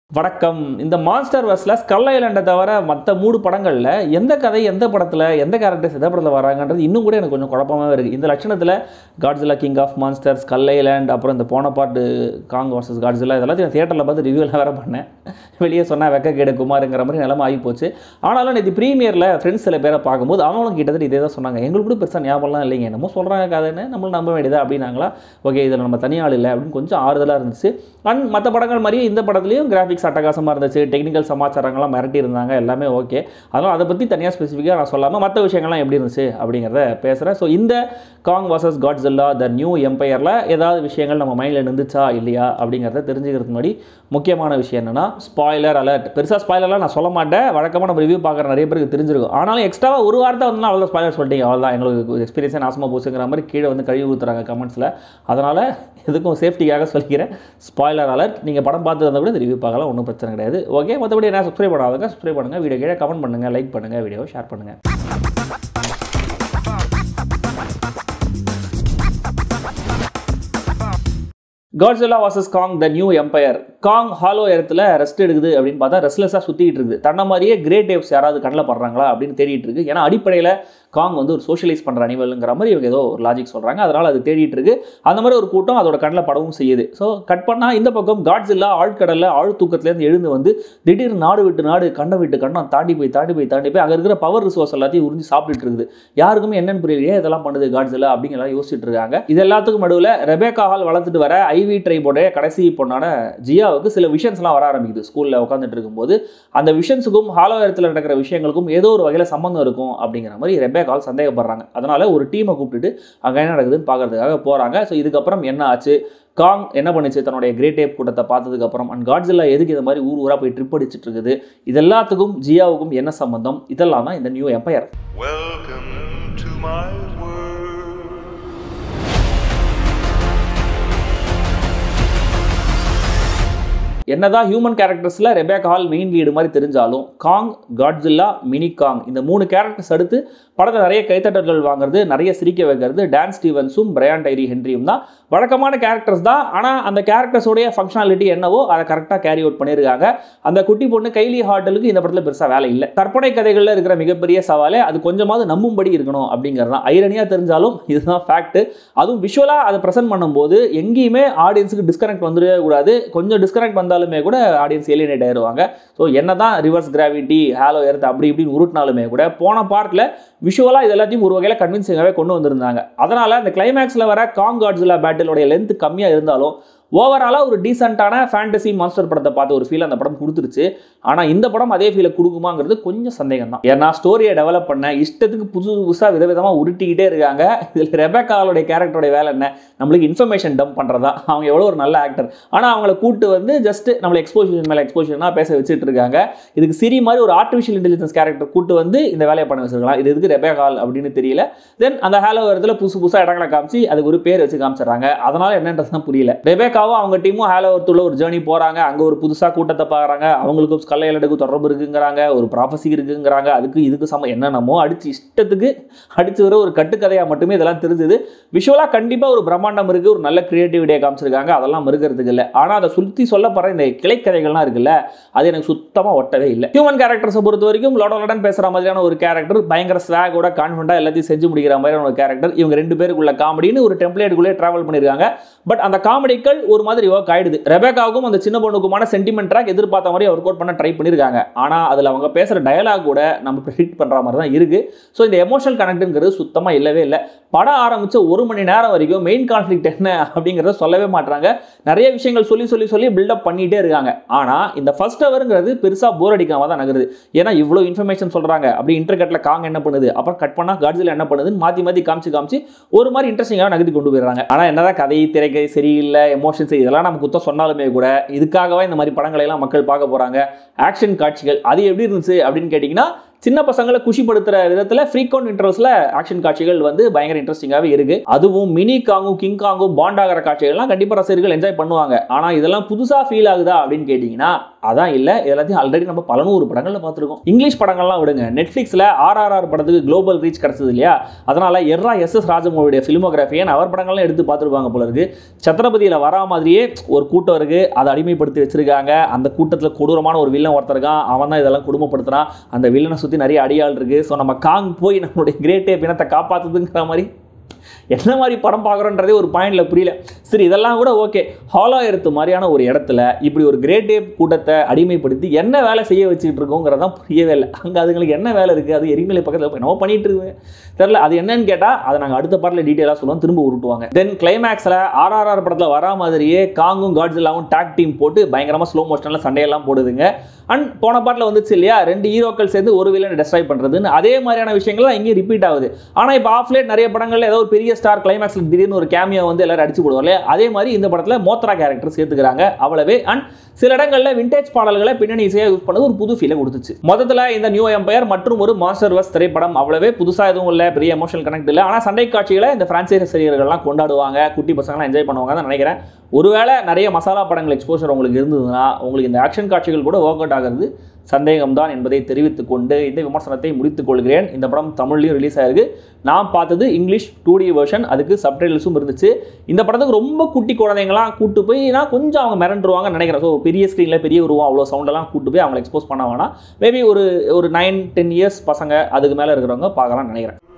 வணக்கம் இந்த monster வர்ஸில் skull ஐலண்டை தவிர மற்ற மூணு படங்களில் எந்த கதை எந்த படத்தில் எந்த கேரக்டர்ஸ் எந்த படத்தில் வராங்கன்றது இன்னும் கூட எனக்கு கொஞ்சம் குழப்பமாகவே இருக்குது இந்த லட்சணத்தில் Godzilla king of monster skull island அப்புறம் இந்த போன பாட்டு காங் வர்சஸ் காட்ஸிலா இதெல்லாம் நான் தியேட்டரில் பார்த்து ரிவ்யூலாம் வேறு பண்ணேன் வெளியே சொன்னால் வெக்க கேடு குமாருங்கிற மாதிரி நிலமை ஆகி போச்சு ஆனாலும் இது ப்ரீமியரில் ஃப்ரெண்ட்ஸ் சில பேரை பார்க்கும்போது அவங்களும் கிட்டத்தட்ட இதே தான் சொன்னாங்க எங்களுக்கு கூட பெருசாக ஞாபகம்லாம் இல்லைங்க என்னமோ சொல்கிறாங்க கதைன்னு நம்மளும் நம்ப வேண்டியதா அப்படின்னாங்களா ஓகே இதில் நம்ம தனியாள் இல்லை அப்படின்னு கொஞ்சம் ஆறுதலாக இருந்துச்சு அண்ட் மற்ற படங்கள் மாதிரி இந்த படத்துலையும் கிராஃபிக்ஸ் அட்டகாசமாக இருந்துச்சு டெக்னிக்கல் சமாச்சாரங்கள்லாம் மிரட்டி இருந்தாங்க எல்லாமே ஓகே அதனால் அதை பற்றி தனியாக ஸ்பெசிஃபிக்காக நான் சொல்லாமல் மற்ற விஷயங்கள்லாம் எப்படி இருந்துச்சு அப்படிங்கிறத பேசுகிறேன் ஸோ இந்த காங் வர்சஸ் காட்ஸில்லா த நியூ எம்பையரில் ஏதாவது விஷயங்கள் நம்ம மைண்டில் நின்றுச்சா இல்லையா அப்படிங்கிறத தெரிஞ்சுக்கிறதுக்கு முன்னாடி முக்கியமான விஷயம் என்னென்னா ஸ்பாய்லர் அலர்ட் பெருசாக ஸ்பாய்லர்லாம் நான் சொல்ல மாட்டேன் வழக்கமாக நம்ம ரிவ்யூ பார்க்குற நிறைய பேருக்கு தெரிஞ்சிருக்கும் ஆனாலும் எக்ஸ்ட்ராவாக ஒரு வார்த்தை வந்து அவ்வளோ ஸ்பாய்லர் சொல்லிட்டீங்க அவ்வளோதான் எங்களுக்கு எக்ஸ்பீரியன்ஸே நாசமாக போச்சுங்கிற மாதிரி கீழே வந்து கழுவி ஊற்றுறாங்க கமெண்ட்ஸில் அதனால் எதுக்கும் சேஃப்டிக்காக சொல்லிக்கிறேன் ஸ்பாய்லர் அலர்ட் நீங்கள் படம் பார்த்து வந்தால் கூட ரிவ்யூ பார்க்கலாம் ஒன்றும் பிரச்சனை கிடையாது ஓகே மற்றபடி என்ன சப்ஸ்கிரைப் பண்ணாதவங்க சப்ஸ்கிரைப் பண்ணுங்கள் வீடியோ கீழே கமெண்ட் பண்ணுங்கள் லைக் பண்ணுங்கள் வீடியோவை ஷேர் பண்ணுங்கள் Godzilla vs Kong the new empire Kong hollow இடத்துல ரெஸ்ட் எடுக்குது அப்படின்னு பார்த்தா ரெஸ்ட்லெஸ்ஸாக சுற்றிட்டு இருக்குது தன்ன மாதிரியே கிரேட் டேவ்ஸ் யாராவது கண்ணில் படுறாங்களா அப்படின்னு தேடிட்டு இருக்கு ஏன்னா அடிப்படையில் காங் வந்து ஒரு சோஷியலைஸ் பண்ணுற அனிமலுங்கிற மாதிரி இவங்க ஏதோ ஒரு லாஜிக் சொல்கிறாங்க அதனால் அது தேடிட்டு இருக்கு அந்த மாதிரி ஒரு கூட்டம் அதோட கண்ணில் படவும் செய்யுது ஸோ கட் பண்ணால் இந்த பக்கம் காட்ஸில்லா ஆழ்கடலில் ஆழ் தூக்கத்துலேருந்து எழுந்து வந்து திடீர் நாடு விட்டு நாடு கண்டம் விட்டு கண்டம் தாண்டி போய் தாண்டி போய் தாண்டி போய் அங்கே இருக்கிற பவர் ரிசோர்ஸ் எல்லாத்தையும் உறிஞ்சி சாப்பிட்டுட்டு இருக்குது யாருக்குமே என்னன்னு புரியலையே இதெல்லாம் பண்ணுது காட்ஸில்லா அப்படிங்கிற யோசிச்சுட்டு இருக்காங்க இது எல்லாத்துக்கும் நடுவில் ரெபேக்கா ஹால் வளர்த்துட்டு வர ஐவி ட்ரைபோடைய கடைசி பொண்ணான ஜியாவுக்கு சில விஷன்ஸ்லாம் வர ஆரம்பிக்குது ஸ்கூலில் உட்காந்துட்டு இருக்கும்போது அந்த விஷன்ஸுக்கும் ஹாலோ இடத்துல நடக்கிற விஷயங்களுக்கும் ஏதோ ஒரு வகையில் சம்மந்தம் இருக்கும் அப்படிங்கிற மாதிரி ரெபே கால் சந்தேகப்படுறாங்க அதனால ஒரு டீமை கூப்பிட்டுட்டு அங்கே என்ன நடக்குதுன்னு பார்க்கறதுக்காக போகிறாங்க ஸோ இதுக்கப்புறம் என்ன ஆச்சு காங் என்ன பண்ணுச்சு தன்னுடைய கிரேட் டேப் கூட்டத்தை பார்த்ததுக்கப்புறம் அண்ட் காட்ஸில்லா எதுக்கு இந்த மாதிரி ஊர் ஊராக போய் ட்ரிப் அடிச்சிட்டு இருக்குது இது எல்லாத்துக்கும் ஜியாவுக்கும் என்ன சம்பந்தம் இதெல்லாம் தான் இந்த new empire Welcome to my world. என்னதான் ஹியூமன் கேரக்டர்ஸில் ரெபேக் ஹால் மெயின் லீடு மாதிரி தெரிஞ்சாலும் காங் காட்ஸில்லா மினி காங் இந்த மூணு கேரக்டர்ஸ் அடுத்து படத்தில் நிறைய கைத்தட்டல்கள் வாங்குறது நிறைய சிரிக்க வைக்கிறது டான் ஸ்டீவன்ஸும் பிரையான் டைரி ஹென்ரியும் தான் வழக்கமான கேரக்டர்ஸ் தான் ஆனால் அந்த கேரக்டர்ஸோடைய ஃபங்க்ஷனாலிட்டி என்னவோ அதை கரெக்டாக கேரி அவுட் பண்ணியிருக்காங்க அந்த குட்டி பொண்ணு கைலி ஹார்டலுக்கு இந்த படத்தில் பெருசாக வேலை இல்லை கற்பனை கதைகளில் இருக்கிற மிகப்பெரிய சவாலே அது கொஞ்சமாவது நம்பும்படி இருக்கணும் அப்படிங்கிறது தான் ஐரனியாக தெரிஞ்சாலும் இதுதான் ஃபேக்ட் அதுவும் விஷுவலாக அதை ப்ரெசென்ட் பண்ணும்போது எங்கேயுமே ஆடியன்ஸுக்கு டிஸ்கனெக்ட் வந்துடவே கூடாது கொஞ்சம் டிஸ்கனெக்ட் வந்தாலுமே கூட ஆடியன்ஸ் ஏலியனேட் ஆயிடுவாங்க ஸோ என்ன தான் ரிவர்ஸ் கிராவிட்டி ஹேலோ எர்த் அப்படி இப்படின்னு உருட்டினாலுமே கூட போன பார்ட்டில் விஷுவலாக இது எல்லாத்தையும் ஒரு வகையில் கன்வின்சிங்காகவே கொண்டு வந்திருந்தாங்க அதனால் அந்த கிளைமேக்ஸில் வர காங் காட்ஸில் பேட்டிலோடைய லென்த் கம்மியாக இருந்தாலும் ஓவராலாக ஒரு டீசெண்டான ஃபேண்டசி மான்ஸ்டர் படத்தை பார்த்த ஒரு ஃபீல் அந்த படம் கொடுத்துருச்சு ஆனால் இந்த படம் அதே ஃபீலை கொடுக்குமாங்கிறது கொஞ்சம் சந்தேகம் தான் ஏன்னா ஸ்டோரியை டெவலப் பண்ண இஷ்டத்துக்கு புதுசு புதுசாக விதவிதமாக உருட்டிக்கிட்டே இருக்காங்க இதில் ரெபேக்காவோடைய கேரக்டருடைய வேலை என்ன நம்மளுக்கு இன்ஃபர்மேஷன் டம்ப் பண்ணுறதா அவங்க எவ்வளோ ஒரு நல்ல ஆக்டர் ஆனால் அவங்கள கூட்டு வந்து ஜஸ்ட் நம்மளை எக்ஸ்போசிஷன் மேலே எக்ஸ்போசிஷனாக பேச வச்சுட்டு இருக்காங்க இதுக்கு சிரி மாதிரி ஒரு ஆர்டிஃபிஷியல் இன்டெலிஜென்ஸ் கேரக்டர் கூட்டு வந்து இந்த வேலையை பண்ண வச்சிருக்கலாம் இது எதுக்கு ரெபேகால் அப்படின்னு தெரியல தென் அந்த ஹேலோ இடத்துல புதுசு புதுசாக இடங்களை காமிச்சு அதுக்கு ஒரு பேர் வச்சு காமிச்சிடுறாங்க அதனால என்னன்றது தான் புரியல ரெபேக்காவும் அவங்க டீமும் ஹேலோ ஒருத்துள்ள ஒரு ஜேர்னி போகிறாங்க அங்கே ஒரு புதுசாக கூட்டத்தை பார்க்குறாங்க அவங்களுக்கும் ஸ்கல்லையலுக்கும் தொடர்பு இருக்குங்கிறாங்க ஒரு ப்ராஃபஸி இருக்குங்கிறாங்க அதுக்கு இதுக்கு சம என்னென்னமோ அடிச்சு இஷ்டத்துக்கு அடிச்சு வர ஒரு கட்டுக்கதையாக மட்டுமே இதெல்லாம் தெரிஞ்சுது விஷுவலாக கண்டிப்பாக ஒரு பிரம்மாண்டம் இருக்குது ஒரு நல்ல கிரியேட்டிவிட்டியை காமிச்சிருக்காங்க அதெல்லாம் மறுக்கிறதுக்கு இல்லை ஆனால் அதை சுற்றி சொல்லப்படுற இந்த கிளைக்கதைகள்லாம் இருக்குல்ல அது எனக்கு சுத்தமாக ஒட்டவே இல்லை ஹியூமன் கேரக்டர்ஸை பொறுத்த வரைக்கும் லோடலடன் பேசுகிற மாதிரியான ஒரு கேரக்டர் பயங்கர ஸ்வாகோட கான்ஃபிடண்டாக எல்லாத்தையும் செஞ்சு முடிக்கிற மாதிரியான ஒரு கேரக்டர் இவங்க ரெண்டு பேருக்குள்ள காமெடின்னு ஒரு டெம்ப்ளேட்டுக்குள்ளே ட்ராவல் பண்ணியிருக்காங்க பட் அந்த காமெடிகள் ஒரு மாதிரி ஒர்க் ஆயிடுது ரெபேக்காவுக்கும் அந்த சின்ன பொண்ணுக்குமான சென்டிமெண்ட் ட்ராக் எதிர்பார்த்த மாதிரி ஒர்க் அவுட் பண்ண ட்ரை பண்ணியிருக்காங்க ஆனால் அதில் அவங்க பேசுகிற டயலாக் கூட நம்ம ப்ரிடிக்ட் பண்ணுற மாதிரி தான் இருக்குது ஸோ இந்த எமோஷனல் கனெக்ட்டுங்கிறது சுத்தமாக இல்லவே இல்லை படம் ஆரம்பித்த ஒரு மணி நேரம் வரைக்கும் மெயின் கான்ஃப்ளிக்ட் என்ன அப்படிங்கிறத சொல்லவே மாட்டாங்க நிறைய விஷயங்கள் சொல்லி சொல்லி சொல்லி பில்டப் பண்ணிகிட்டே இருக்காங்க ஆனால் இந்த ஃபர்ஸ்ட் ஹவருங்கிறது பெருசாக போர் அடிக்காம தான் நகருது ஏன்னா இவ்வளோ இன்ஃபர்மேஷன் சொல்கிறாங்க அப்படி இன்டர்கட்டில் காங் என்ன பண்ணுது அப்புறம் கட் பண்ணால் காட்ஸில் என்ன பண்ணுதுன்னு மாற்றி மாற்றி காமிச்சு காமிச்சு ஒரு மாதிரி இன்ட்ரெஸ்டிங்காக நகர்த்தி கொண்டு போயிடுறாங்க ஆனால் என்னதான் கதை திரைக்கை சரியில்லை எமோஷன்ஸ் இதெல்லாம் நம்ம குத்தம் சொன்னாலுமே கூட இதுக்காகவே இந்த மாதிரி படங்களை எல்லாம் மக்கள் பார்க்க போகிறாங்க ஆக்ஷன் காட்சிகள் அது எப்படி இருந்துச்சு அப்படின்னு கேட்டிங்கன்னா சின்ன பசங்களை குஷிப்படுத்துற விதத்தில் ஃப்ரீக்வெண்ட் இன்டர்வல்ஸில் ஆக்ஷன் காட்சிகள் வந்து பயங்கர இன்ட்ரெஸ்டிங்காகவே இருக்கு அதுவும் மினி காங்கும் கிங் காங்கும் பாண்ட் ஆகிற காட்சிகள்லாம் கண்டிப்பாக ரசிகர்கள் என்ஜாய் பண்ணுவாங்க ஆனால் இதெல்லாம் புதுசாக ஃபீல் ஆகுதா அப்படின்னு கேட்டிங்கன்னா அதான் இல்லை எல்லாத்தையும் ஆல்ரெடி நம்ம பல நூறு படங்களில் பார்த்துருக்கோம் இங்கிலீஷ் படங்கள்லாம் விடுங்க நெட்ஃப்ளிக்ஸில் ஆர்ஆர்ஆர் படத்துக்கு குளோபல் ரீச் கிடச்சது இல்லையா அதனால எர்ரா எஸ் எஸ் ராஜமௌழியுடைய ஃபிலிமோகிராஃபியை அவர் படங்கள்லாம் எடுத்து பார்த்துருப்பாங்க போல இருக்கு சத்ரபதியில் வரா மாதிரியே ஒரு கூட்டம் இருக்கு அதை அடிமைப்படுத்தி வச்சிருக்காங்க அந்த கூட்டத்தில் கொடூரமான ஒரு வில்லன் ஒருத்தர் இருக்கான் அவன் தான் இதெல்லாம் குடும்பப்படுத்துறான் அந்த வில்லனை சுற்றி நிறைய அடியாள் இருக்கு ஸோ நம்ம காங் போய் நம்மளுடைய கிரேட்டே பிணத்தை காப்பாற்றுதுங்கிற மாதிரி என்ன மாதிரி படம் பார்க்குறோன்றதே ஒரு பாயிண்ட்ல புரியல சரி இதெல்லாம் கூட ஓகே ஹாலோ எர்த் மாதிரியான ஒரு இடத்துல இப்படி ஒரு கிரேட் டேப் கூட்டத்தை அடிமைப்படுத்தி என்ன வேலை செய்ய வச்சுட்டு இருக்கோங்கிறதான் புரியவே இல்லை அங்கே அதுங்களுக்கு என்ன வேலை இருக்குது அது எரிமலை பக்கத்தில் போய் நம்ம பண்ணிட்டு இருக்கு தெரில அது என்னன்னு கேட்டால் அதை நாங்கள் அடுத்த பாட்டில் டீட்டெயிலாக சொல்லுவோம் திரும்ப உருட்டுவாங்க தென் கிளைமேக்ஸில் ஆர்ஆர்ஆர் படத்தில் வரா மாதிரியே காங்கும் காட்ஸில்லாவும் டாக் டீம் போட்டு பயங்கரமாக ஸ்லோ மோஷனில் சண்டையெல்லாம் போடுதுங்க அண்ட் போன பாட்டில் வந்துச்சு இல்லையா ரெண்டு ஹீரோக்கள் சேர்ந்து ஒரு வில்லனை டெஸ்ட்ராய் பண்ணுறதுன்னு அதே மாதிரியான விஷயங்கள்லாம் இங்கேயும் ரிப்பீட் ஆகுது ஆனால் இப்போ ஆஃப் லேட் நிறைய படங்கள்ல ஏதோ ஒரு பெரிய ஸ்டார் கிளைமேக்ஸில் திடீர்னு ஒரு கேமியோ வந்து எல்லாரும் அடிச்சு போடுவாங்க அதே மாதிரி இந்த படத்தில் மோத்ரா கேரக்டர் சேர்த்துக்கிறாங்க அவ்வளவே அண்ட் சில இடங்களில் விண்டேஜ் பாடல்களை பின்னணி இசையாக யூஸ் பண்ணது ஒரு புது ஃபீலை கொடுத்துச்சு மொத்தத்தில் இந்த நியூ எம்பையர் மற்றும் ஒரு மாஸ்டர் வஸ் திரைப்படம் அவ்வளவே புதுசாக எதுவும் இல்லை பெரிய எமோஷனல் கனெக்ட் இல்லை ஆனால் சண்டை காட்சிகளை இந்த பிரான்சைஸ் ரசிகர்கள்லாம் கொண்டாடுவாங்க குட்டி பசங்களாம் என்ஜாய் பண்ணுவாங்க தான் நினைக்கிறேன் ஒருவேளை நிறைய மசாலா படங்கள் எக்ஸ்போஷர் உங்களுக்கு இருந்ததுன்னா உங்களுக்கு இந்த ஆக்ஷன் காட்சிகள் கூட ஒர்க் அவுட் ஆகிறது சந்தேகம்தான் என்பதை தெரிவித்துக் கொண்டு இந்த விமர்சனத்தை முடித்துக் கொள்கிறேன் இந்த படம் தமிழ்லையும் ரிலீஸ் ஆயிருக்கு நான் பார்த்தது இங்கிலீஷ் டூ டி வெர்ஷன் அதுக்கு சப்டைட்டில்ஸும் இருந்துச்சு இந்த படத்துக்கு ரொம்ப குட்டி குழந்தைங்களாம் கூட்டு போய் நான் கொஞ்சம் அவங்க மிரண்டுருவாங்கன்னு நினைக்கிறேன் ஸோ பெரிய ஸ்க்ரீனில் பெரிய உருவம் அவ்வளோ சவுண்டெல்லாம் கூட்டு போய் அவங்களை எக்ஸ்போஸ் பண்ண வேணாம் மேபி ஒரு ஒரு நைன் டென் இயர்ஸ் பசங்க அதுக்கு மேலே இருக்கிறவங்க பார்க்கலாம்னு நினைக்கிறேன்